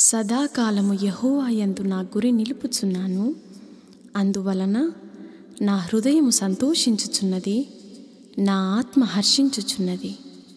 సదాకాలము యెహోవా యందు నా గురి నిలుపుచున్నాను అందువలన నా హృదయము సంతోషించుచున్నది నా ఆత్మ హర్షించుచున్నది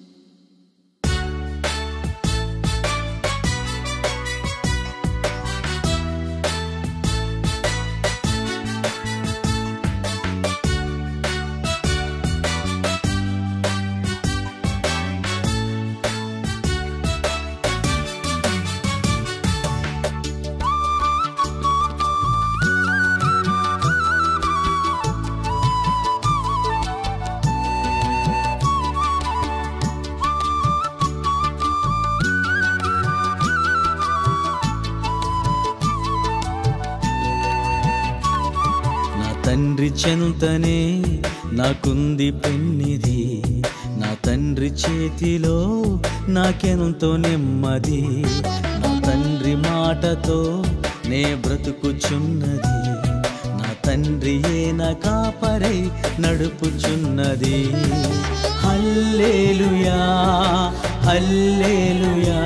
నా తండ్రి చెంతనే నాకుంది పెన్నిది నా తండ్రి చేతిలో నాకెంతో నెమ్మది నా తండ్రి మాటతో నే బ్రతుకుచున్నది నా తండ్రి ఏన కాపరై నడుపుచున్నది hallelujah hallelujah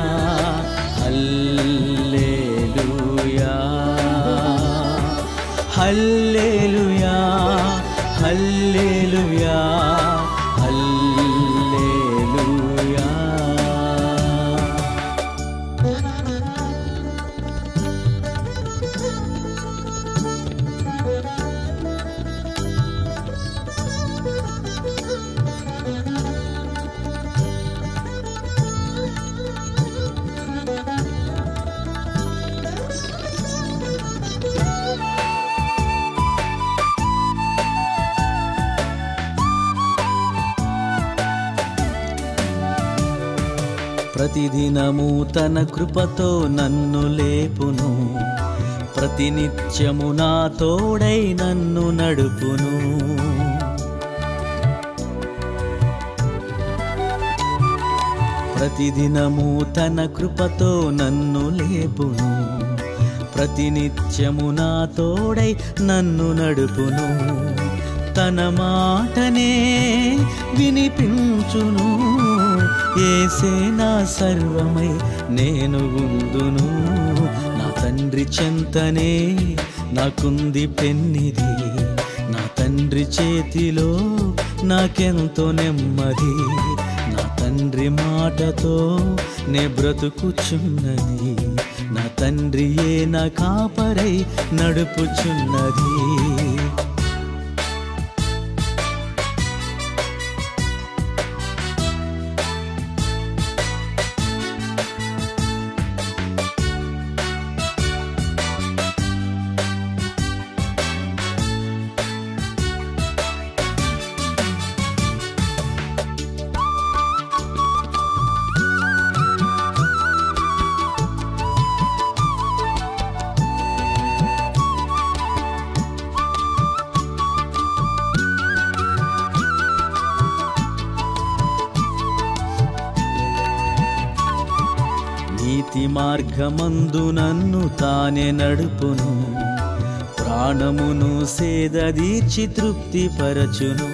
hallelujah hallelujah hallelujah hallelujah ప్రతిదినము తన కృపతో నన్ను లేపును ప్రతినిత్యము నా తోడై నన్ను నడుపును ప్రతిదినము తన కృపతో నన్ను లేపును ప్రతినిత్యము నా తోడై నన్ను నడుపును తన మాటనే వినిపించును ఏసే నా సర్వమై నేను ఉందును నా తండ్రి చెంతనే నాకుంది పెన్నిది నా తండ్రి చేతిలో నాకెంతో నెమ్మది నా తండ్రి మాటతో నే బ్రతుకుచున్నది నా తండ్రి ఏ నా కాపరై నడుపుచున్నది నీతి మార్గమందు నన్ను తానే నడుపును ప్రాణమును సేదదీర్చి తృప్తిపరచును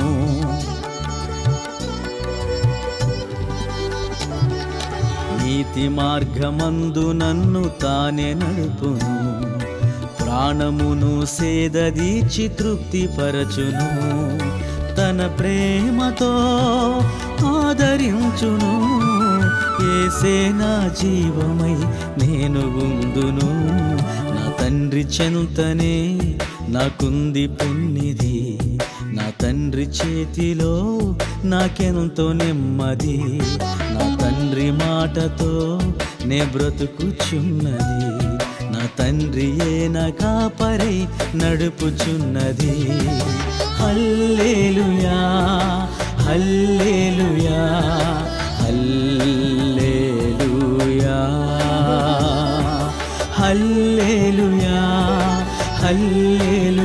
నీతి మార్గమందు నన్ను తానే నడుపును ప్రాణమును సేదదీర్చి తృప్తిపరచును తన ప్రేమతో ఆదరించును ఏసే నా జీవమై నేను ఉందును నా తండ్రి చెంతనే నాకుంది పెన్నిది నా తండ్రి చేతిలో నాకెంతో నెమ్మది నా తండ్రి మాటతో నే బ్రతుకుచున్నది నా తండ్రి ఏ నా కాపరై నడుపుచున్నది hallelujah hallelujah hallelujah hallelujah hallelujah